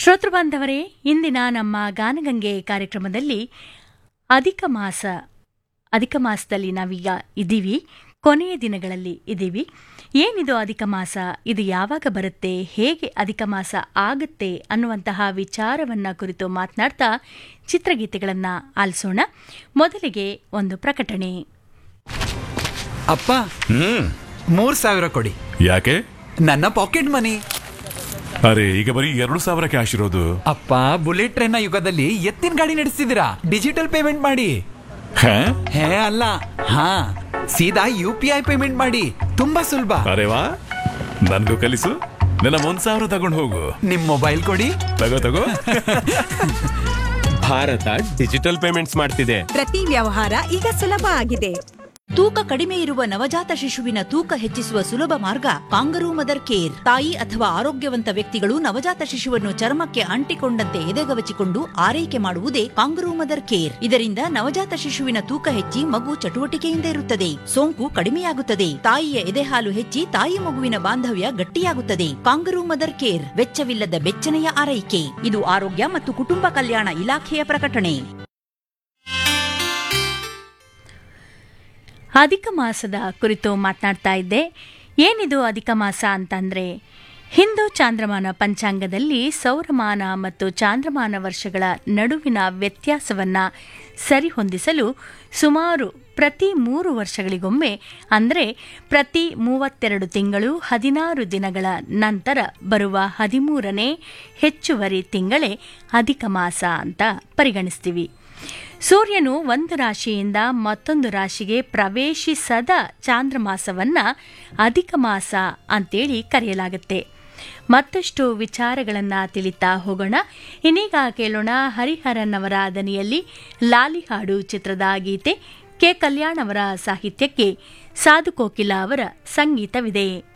ಶ್ರೋತೃ ಬಾಂಧವರೇ ಇಂದಿನ ನಮ್ಮ ಗಾನಗಂಗೆ ಕಾರ್ಯಕ್ರಮದಲ್ಲಿ ಅಧಿಕ ಮಾಸ ಅಧಿಕ ಮಾಸದಲ್ಲಿ ನಾವೀಗ ಇದ್ದೀವಿ ಕೊನೆಯ ದಿನಗಳಲ್ಲಿ ಇದ್ದೀವಿ ಏನಿದು ಅಧಿಕ ಮಾಸ ಇದು ಯಾವಾಗ ಬರುತ್ತೆ ಹೇಗೆ ಅಧಿಕ ಮಾಸ ಆಗುತ್ತೆ ಅನ್ನುವಂತಹ ವಿಚಾರವನ್ನ ಕುರಿತು ಮಾತನಾಡ್ತಾ ಚಿತ್ರಗೀತೆಗಳನ್ನು ಆಲಿಸೋಣ ಮೊದಲಿಗೆ ಒಂದು ಪ್ರಕಟಣೆ ಅಪ್ಪ ಹ್ಮ್ ಮೂರ್ ಸಾವಿರ ಕೊಡಿ ಯಾಕೆ ನನ್ನ ಪಾಕೆಟ್ ಮನಿ ಅರೆ ಈಗ ಬರೀ ಎರಡು ಸಾವಿರ ಕ್ಯಾಶ್ ಇರೋದು ಅಪ್ಪ ಬುಲೆಟ್ ಟ್ರೈನ್ ನ ಯುಗದಲ್ಲಿ ಎತ್ತಿನ ಗಾಡಿ ನಡೆಸ್ತಿದ್ದೀರಾ ಡಿಜಿಟಲ್ ಪೇಮೆಂಟ್ ಮಾಡಿ ಹಾ? ಹೇ ಅಲ್ಲ ಹಾ ಸೀದಾ ಯು ಪಿ ಐ ಪೇಮೆಂಟ್ ಮಾಡಿ ತುಂಬಾ ಸುಲಭ ಅರೆ ವಾ ನನ್ಗೂ ಕಲಿಸು ನನ್ನ ಒಂದ್ ಸಾವಿರ ತಗೊಂಡು ಹೋಗು ನಿಮ್ ಮೊಬೈಲ್ ಕೊಡಿ ತಗೋ ತಗೋ ಭಾರತ ಡಿಜಿಟಲ್ ಪೇಮೆಂಟ್ಸ್ ಮಾಡ್ತಿದೆ ಪ್ರತಿ ವ್ಯವಹಾರ ಈಗ ಸುಲಭ ಆಗಿದೆ ತೂಕ ಕಡಿಮೆ ಇರುವ ನವಜಾತ ಶಿಶುವಿನ ತೂಕ ಹೆಚ್ಚಿಸುವ ಸುಲಭ ಮಾರ್ಗ ಕಾಂಗರೂ ಮದರ್ ಕೇರ್ ತಾಯಿ ಅಥವಾ ಆರೋಗ್ಯವಂತ ವ್ಯಕ್ತಿಗಳು ನವಜಾತ ಶಿಶುವನ್ನು ಚರ್ಮಕ್ಕೆ ಅಂಟಿಕೊಂಡಂತೆ ಎದೆಗವಚಿಕೊಂಡು ಆರೈಕೆ ಮಾಡುವುದೇ ಕಾಂಗರೂ ಮದರ್ ಕೇರ್ ಇದರಿಂದ ನವಜಾತ ಶಿಶುವಿನ ತೂಕ ಹೆಚ್ಚಿ ಮಗು ಚಟುವಟಿಕೆಯಿಂದ ಇರುತ್ತದೆ ಸೋಂಕು ಕಡಿಮೆಯಾಗುತ್ತದೆ ತಾಯಿಯ ಎದೆಹಾಲು ಹೆಚ್ಚಿ ತಾಯಿ ಮಗುವಿನ ಬಾಂಧವ್ಯ ಗಟ್ಟಿಯಾಗುತ್ತದೆ ಕಾಂಗರೂ ಮದರ್ ಕೇರ್ ವೆಚ್ಚವಿಲ್ಲದ ಬೆಚ್ಚನೆಯ ಆರೈಕೆ ಇದು ಆರೋಗ್ಯ ಮತ್ತು ಕುಟುಂಬ ಕಲ್ಯಾಣ ಇಲಾಖೆಯ ಪ್ರಕಟಣೆ ಅಧಿಕ ಮಾಸದ ಕುರಿತು ಮಾತನಾಡ್ತಾ ಇದ್ದೆ ಏನಿದು ಅಧಿಕ ಮಾಸ ಅಂತಂದರೆ ಹಿಂದೂ ಚಾಂದ್ರಮಾನ ಪಂಚಾಂಗದಲ್ಲಿ ಸೌರಮಾನ ಮತ್ತು ಚಾಂದ್ರಮಾನ ವರ್ಷಗಳ ನಡುವಿನ ವ್ಯತ್ಯಾಸವನ್ನು ಸರಿಹೊಂದಿಸಲು ಸುಮಾರು ಪ್ರತಿ ಮೂರು ವರ್ಷಗಳಿಗೊಮ್ಮೆ ಅಂದರೆ ಪ್ರತಿ ಮೂವತ್ತೆರಡು ತಿಂಗಳು ಹದಿನಾರು ದಿನಗಳ ನಂತರ ಬರುವ ಹದಿಮೂರನೇ ಹೆಚ್ಚುವರಿ ತಿಂಗಳೇ ಅಧಿಕ ಮಾಸ ಅಂತ ಪರಿಗಣಿಸ್ತೀವಿ ಸೂರ್ಯನು ಒಂದು ರಾಶಿಯಿಂದ ಮತ್ತೊಂದು ರಾಶಿಗೆ ಪ್ರವೇಶಿಸದ ಚಾಂದ್ರಮಾಸವನ್ನ ಅಧಿಕ ಮಾಸ ಅಂತೇಳಿ ಕರೆಯಲಾಗುತ್ತೆ ಮತ್ತಷ್ಟು ವಿಚಾರಗಳನ್ನು ತಿಳಿತಾ ಹೋಗೋಣ ಇನ್ನೀಗ ಕೇಳೋಣ ಹರಿಹರನ್ ಅವರ ದನಿಯಲ್ಲಿ ಲಾಲಿ ಹಾಡು ಚಿತ್ರದ ಗೀತೆ ಕೆ ಕಲ್ಯಾಣ್ ಅವರ ಸಾಹಿತ್ಯಕ್ಕೆ ಸಾಧು ಕೋಕಿಲ ಅವರ ಸಂಗೀತವಿದೆ